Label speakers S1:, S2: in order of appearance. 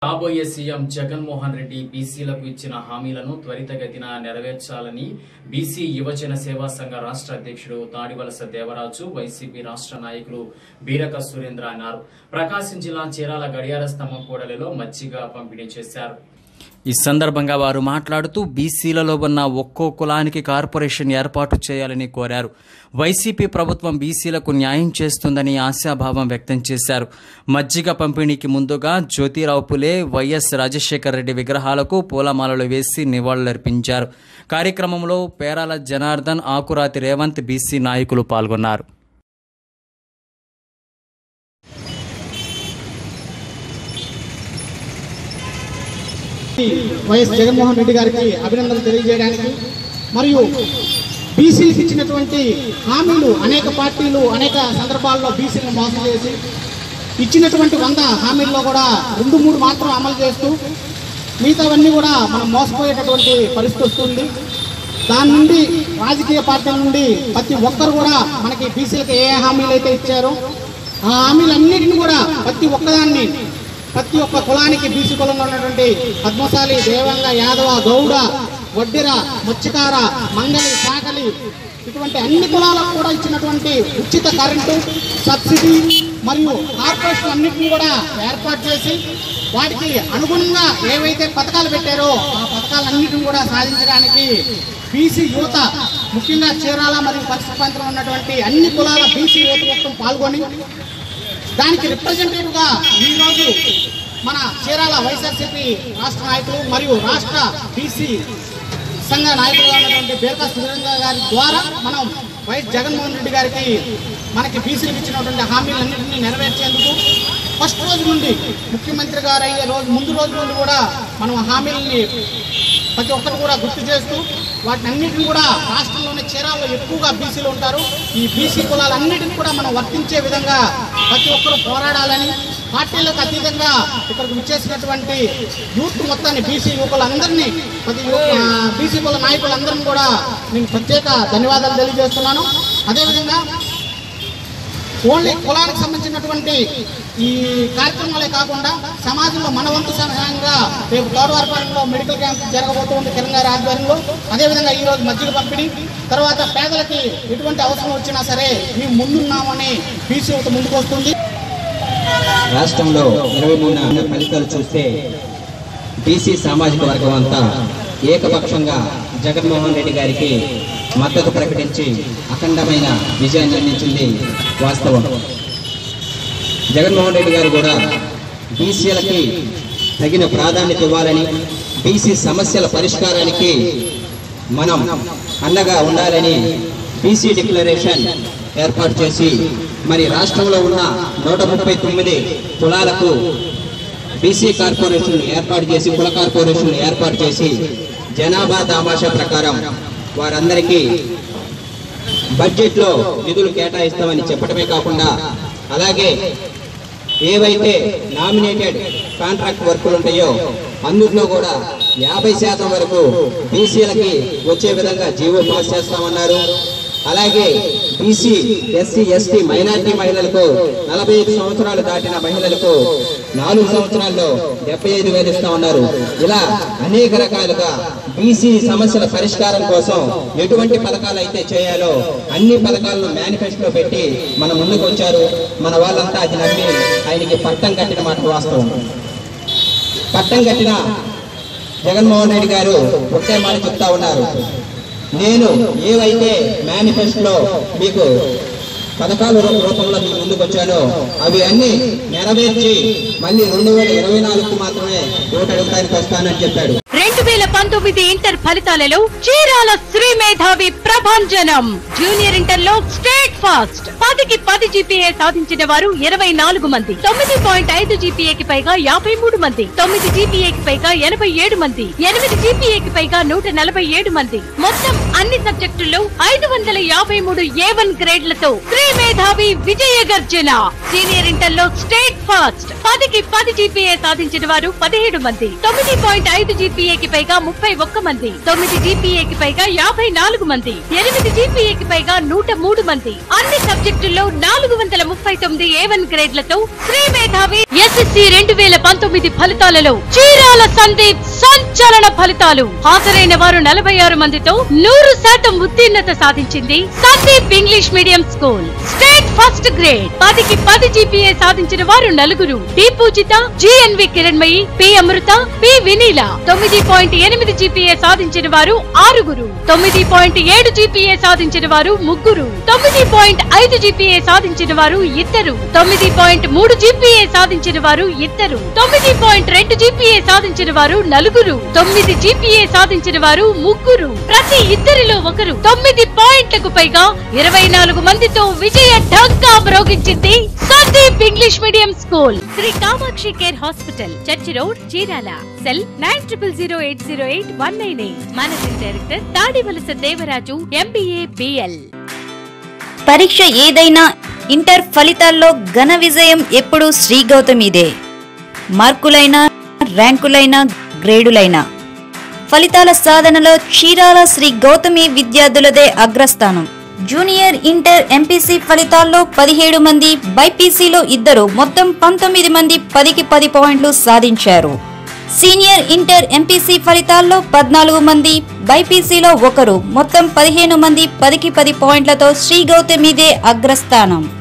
S1: రాబోయే సీఎం జగన్మోహన్ రెడ్డి బీసీలకు ఇచ్చిన హామీలను త్వరితగతిన నెరవేర్చాలని బీసీ యువజన సేవా సంఘ రాష్ట్ర అధ్యక్షుడు తాడివలస దేవరాజు వైసీపీ రాష్ట్ర నాయకులు బీరక సురేంద్ర అన్నారు ప్రకాశం జిల్లా చీరాల గడియార స్తంభం కూడలిలో మచ్చిగా పంపిణీ చేశారు
S2: ఈ సందర్భంగా వారు మాట్లాడుతూ బీసీలలో ఉన్న ఒక్కో కులానికి కార్పొరేషన్ ఏర్పాటు చేయాలని కోరారు వైసీపీ ప్రభుత్వం బీసీలకు న్యాయం చేస్తుందని ఆశాభావం వ్యక్తం చేశారు మజ్జిగ పంపిణీకి ముందుగా జ్యోతిరావు పులే వైఎస్ రాజశేఖర రెడ్డి విగ్రహాలకు పూలమాలలు వేసి నివాళులర్పించారు కార్యక్రమంలో పేరాల జనార్దన్ ఆకురాతి రేవంత్ బీసీ నాయకులు పాల్గొన్నారు
S3: వైఎస్ జగన్మోహన్ రెడ్డి గారికి అభినందనలు తెలియజేయడానికి మరియు బీసీలకు ఇచ్చినటువంటి హామీలు అనేక పార్టీలు అనేక సందర్భాల్లో బీసీలను మోసం చేసి ఇచ్చినటువంటి వంద హామీల్లో కూడా రెండు మూడు మాత్రం అమలు చేస్తూ మిగతావన్నీ కూడా మనం మోసపోయేటటువంటి పరిస్థితి వస్తుంది దాని నుండి రాజకీయ పార్టీల నుండి ప్రతి ఒక్కరు కూడా మనకి బీసీలకు ఏ హామీలు అయితే ఇచ్చారో ఆ హామీలన్నిటిని కూడా ప్రతి ఒక్కదాన్ని ప్రతి ఒక్క కులానికి బీసీ కులంలో ఉన్నటువంటి పద్మశాలి దేవంగ యాదవ గౌడ వడ్డిర మత్స్యకార మంగళి సాగలి ఇటువంటి అన్ని కులాలకు కూడా ఇచ్చినటువంటి ఉచిత కరెంటు సబ్సిడీ మరియు కార్పొరేషన్ అన్నింటినీ కూడా ఏర్పాటు చేసి వాటికి అనుగుణంగా ఏవైతే పథకాలు పెట్టారో ఆ పథకాలన్నింటిని కూడా సాధించడానికి బీసీ యువత ముఖ్యంగా చీరాల మరియు పరిసర ప్రాంతంలో ఉన్నటువంటి అన్ని కులాల బీసీ యువత మొత్తం పాల్గొని దానికి రిప్రజెంటేటివ్ గా ఈ రోజు మన చీరాల వైఎస్ఆర్సీపీ రాష్ట్ర నాయకులు మరియు రాష్ట్ర బీసీ సంఘ నాయకులుగా ఉన్నటువంటి బేర్కా సురేంద్ర గారి ద్వారా మనం వైఎస్ జగన్మోహన్ రెడ్డి గారికి మనకి బీసీలకు ఇచ్చినటువంటి హామీలన్నింటినీ నెరవేర్చేందుకు ఫస్ట్ రోజు నుండి ముఖ్యమంత్రి గారు అయ్యే రోజు ముందు రోజు నుండి కూడా మనం హామీలని ప్రతి ఒక్కరు కూడా గుర్తు చేస్తూ వాటిని అన్నింటిని కూడా రాష్ట్రంలోని చీరాల్లో ఎక్కువగా బీసీలు ఉంటారు ఈ బీసీ కులాలన్నిటిని కూడా మనం వర్తించే విధంగా ప్రతి ఒక్కరు పోరాడాలని పార్టీలకు అతీతంగా ఇక్కడికి విచ్చేసినటువంటి యూత్ మొత్తాన్ని బీసీ యువకులందరినీ ప్రతి బీసీ కుల నాయకులందరినీ కూడా నేను ప్రత్యేక ధన్యవాదాలు తెలియజేస్తున్నాను అదేవిధంగా ఓన్లీ కులానికి సంబంధించినటువంటి ఈ కార్యక్రమాలే కాకుండా సమాజంలో మన వంతు సహాయంగా రేపు గౌరవపాలెంలో మెడికల్ క్యాంప్ జరగబోతోంది కిరణ్ గారి ఆధ్వర్యంలో అదేవిధంగా ఈ రోజు మజ్జిగ పంపిణీ తర్వాత పేదలకి ఎటువంటి అవసరం వచ్చినా సరే మేము ముందున్నామని బీసీ యువత ముందుకు వస్తుంది
S4: రాష్ట్రంలో ఇరవై మూడు ఫలితాలు చూస్తే బీసీ సామాజిక వర్గం అంతా ఏకపక్షంగా జగన్మోహన్ రెడ్డి గారికి మద్దతు ప్రకటించి అఖండమైన విజయాన్ని అందించింది వాస్తవం జగన్మోహన్ రెడ్డి గారు కూడా బీసీలకి తగిన ప్రాధాన్యత ఇవ్వాలని బీసీ సమస్యల పరిష్కారానికి మనం అండగా ఉండాలని బీసీ డిక్లరేషన్ ఏర్పాటు చేసి మరి రాష్ట్రంలో ఉన్న నూట ముప్పై తొమ్మిది కులాలకు బీసీ కార్పొరేషన్ ఏర్పాటు చేసి కుల కార్పొరేషన్ ఏర్పాటు చేసి జనాభా దామాషా ప్రకారం వారందరికీ బడ్జెట్లో నిధులు కేటాయిస్తామని చెప్పడమే కాకుండా అలాగే ఏవైతే నామినేటెడ్ కాంట్రాక్ట్ వర్కులు ఉంటాయో అందులో కూడా యాభై శాతం వరకు బీసీలకి వచ్చే విధంగా జీవో పాస్ చేస్తామన్నారు అలాగే బీసీ ఎస్సీ ఎస్టీ మైనార్టీ మహిళలకు నలభై ఐదు సంవత్సరాలు దాటిన మహిళలకు నాలుగు సంవత్సరాల్లో డెబ్బై ఐదు వేలు ఇస్తా ఉన్నారు ఇలా అనేక రకాలుగా బీసీ సమస్యల పరిష్కారం కోసం ఎటువంటి పథకాలు అయితే చేయాలో అన్ని పథకాలను మేనిఫెస్టోలో పెట్టి మన ముందుకు వచ్చారు మన వాళ్ళంతా అది నమ్మి ఆయనకి పట్టం కట్టిన మాట వాస్తవం పట్టం కట్టిన జగన్మోహన్ రెడ్డి గారు ఒకే మాట చెప్తా ఉన్నారు నేను ఏవైతే మేనిఫెస్టోలో మీకు పథకాల రూ- రూపంలో మీ ముందుకు వచ్చానో అవి అన్ని నెరవేర్చి మళ్ళీ రెండు వేల ఇరవై నాలుగు మాత్రమే ఓటు అడగడానికి వస్తానని చెప్పాడు
S5: రెండు వేల పంతొమ్మిది ఇంటర్ ఫలితాలలో చీరాల శ్రీ మేధావి ప్రభంజనం జూనియర్ ఇంటర్ లో స్టేట్ ఫాస్ట్ పదికి పది జీపీఏ సాధించిన వారు ఇరవై నాలుగు మంది తొమ్మిది పాయింట్ ఐదు జీపీఏకి పైగా యాభై మూడు మంది తొమ్మిది జీపీఏకి పైగా ఎనభై ఏడు మంది ఎనిమిది జీపీఏకి పైగా నూట నలభై ఏడు మంది మొత్తం అన్ని సబ్జెక్టుల్లో ఐదు వందల యాభై మూడు ఏ వన్ గ్రేడ్లతో శ్రీ మేధావి విజయ గర్జన సీనియర్ ఇంటర్ లో స్టేట్ ఫాస్ట్ పదికి పది జీపీఏ సాధించిన వారు పదిహేడు మంది తొమ్మిది పాయింట్ ఐదు జీపీఏకి పైగా ముప్పై ఒక్క మంది తొమ్మిది జీపీఏకి పైగా యాభై నాలుగు మంది ఎనిమిది జీపీఏకి పైగా నూట మూడు మంది అన్ని సబ్జెక్టుల్లో నాలుగు వందల ముప్పై తొమ్మిది ఏ వన్ గ్రేడ్లతో శ్రీ మేధావి ఎస్ఎస్సి రెండు వేల పంతొమ్మిది ఫలితాలలో చీరాల సందీప్ సంచలన ఫలితాలు హాజరైన వారు నలభై ఆరు మందితో నూరు శాతం ఉత్తీర్ణత సాధించింది Sandeep English medium school state first grade పదికి పది జీపీఏ సాధించిన వారు నలుగురు D Poojitha GNV Kiranmayi P Amrutha P Vineela తొమ్మిది పాయింట్ ఎనిమిది జీపీఏ సాధించిన వారు ఆరుగురు తొమ్మిది పాయింట్ ఏడు జీపీఏ సాధించిన వారు ముగ్గురు తొమ్మిది పాయింట్ ఐదు జీపీఏ సాధించిన వారు ఇద్దరు తొమ్మిది పాయింట్ మూడు జీపీఏ సాధించిన వారు ఇద్దరు తొమ్మిది పాయింట్ రెండు జీపీఏ సాధించిన వారు నలుగురు తొమ్మిది జీపీఏ సాధించిన వారు ముగ్గురు ప్రతి ఇద్దరిలో ఒకరు తొమ్మిది పాయింట్లకు పైగా ఇరవై నాలుగు మందితో విజయ ఢంకా మ్రోగించింది Sandeep English medium school Sri Kamakshi care hospital church road Chirala cell nine triple zero eight zero eight one nine eight managing director Tadivalasa Devaraju MBA BL
S6: పరీక్ష ఏదైనా ఇంటర్ ఫలితాల్లో ఘన విజయం ఎప్పుడూ శ్రీ గౌతమిదే మార్కులైనా ర్యాంకులైనా గ్రేడులైనా ఫలితాల సాధనలో చీరాల శ్రీ గౌతమి విద్యార్థులదే అగ్రస్థానం జూనియర్ ఇంటర్ ఎంపీసీ ఫలితాల్లో పదిహేడు మంది బైపీసీలో ఇద్దరు మొత్తం పంతొమ్మిది మంది పదికి పది పాయింట్లు సాధించారు సీనియర్ ఇంటర్ ఎంపీసీ ఫలితాల్లో పద్నాలుగు మంది బైపీసీలో ఒకరు మొత్తం పదిహేను మంది పదికి పది పాయింట్లతో శ్రీ గౌతమిదే అగ్రస్థానం